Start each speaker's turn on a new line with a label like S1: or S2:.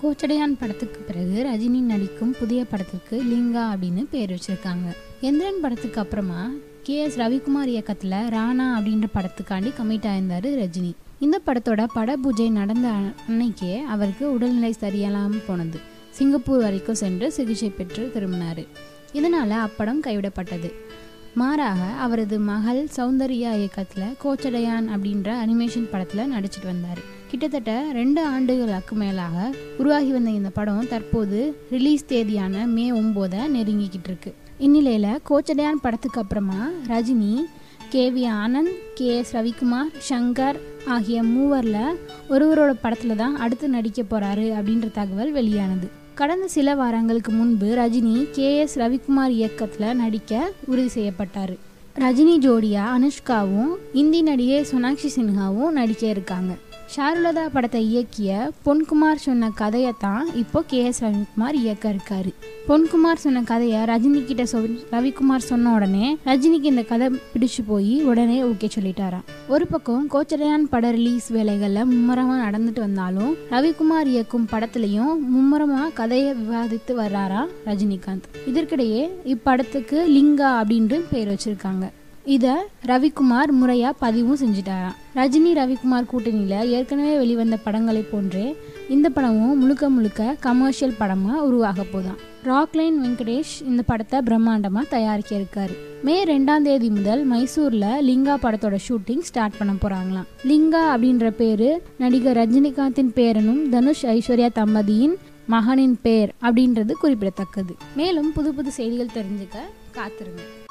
S1: கோச்சடையான் படத்துக்கு பிறகு ரஜினி நடிக்கும் புதிய படத்திற்கு லிங்கா அப்படின்னு பேர் வச்சிருக்காங்க எந்திரன் படத்துக்கு அப்புறமா கே எஸ் ரவிக்குமார் இயக்கத்தில் ராணா அப்படின்ற படத்துக்காண்டி கமிட் ஆயிருந்தாரு ரஜினி இந்த படத்தோட பட பூஜை நடந்த அ- அன்னைக்கே அவருக்கு உடல்நிலை சரியில்லாமல் போனது சிங்கப்பூர் வரைக்கும் சென்று சிகிச்சை பெற்று திரும்பினார் இதனால் அப்படம் கைவிடப்பட்டது மாறாக அவரது மகள் சௌந்தர்யா இயக்கத்தில் கோச்சடையான் அப்படின்ற அனிமேஷன் படத்தில் நடிச்சிட்டு வந்தார் கிட்டத்தட்ட ரெண்டு ஆண்டுகளுக்கு மேலாக உருவாகி வந்த இந்த படம் தற்போது ரிலீஸ் தேதியான மே ஒம்போதை நெருங்கிக்கிட்டு இருக்கு இந்நிலையில் கோச்சடையான் படத்துக்கு அப்புறமா Rajini K V Anand K S Ravikumar Shankar ஆகிய மூவரில் ஒருவரோட படத்தில் தான் அடுத்து நடிக்க போகிறாரு அப்படின்ற தகவல் வெளியானது கடந்த சில வாரங்களுக்கு முன்பு ரஜினி கே எஸ் ரவிக்குமார் இயக்கத்தில் நடிக்க உறுதி செய்யப்பட்டார் ரஜினி ஜோடியா அனுஷ்காவும் இந்தி நடிகை சோனாக்ஷி சின்ஹாவும் நடிக்க இருக்காங்க ஷாருலதா படத்தை இயக்கிய பொன்குமார் சொன்ன கதையை தான் இப்போ கே எஸ் ரவிக்குமார் இயக்க இருக்காரு பொன்குமார் சொன்ன கதையை ரஜினி கிட்ட சொல் ரவிக்குமார் சொன்ன உடனே ரஜினிக்கு இந்த கதை பிடிச்சு போய் உடனே ஓகே சொல்லிட்டாராம் ஒரு பக்கம் கோச்சடையான் பட ரிலீஸ் வேலைகளில் மும்முரமாக நடந்துட்டு வந்தாலும் ரவிக்குமார் இயக்கும் படத்துலையும் மும்முரமாக கதையை விவாதித்து வர்றாராம் ரஜினிகாந்த் இதற்கிடையே இப்படத்துக்கு லிங்கா அப்படின்று பேர் வச்சிருக்காங்க இதை ரவிக்குமார் முறையாக பதிவும் செஞ்சுட்டாராம் ரஜினி ரவிக்குமார் கூட்டணியில் ஏற்கனவே வெளிவந்த படங்களை போன்றே இந்த படமும் முழுக்க முழுக்க கமர்ஷியல் படமாக உருவாக போதாம் ராக்லைன் வெங்கடேஷ் இந்த படத்தை பிரம்மாண்டமாக தயாரிக்க இருக்காரு மே ரெண்டாம் தேதி முதல் மைசூரில் லிங்கா படத்தோட ஷூட்டிங் ஸ்டார்ட் பண்ண போகிறாங்களாம் லிங்கா அப்படின்ற பேர் நடிகர் ரஜினிகாந்தின் பேரனும் தனுஷ் ஐஸ்வர்யா தம்பதியின் மகனின் பேர் அப்படின்றது குறிப்பிடத்தக்கது மேலும் புது புது செய்திகள் தெரிஞ்சுக்க காத்திருங்க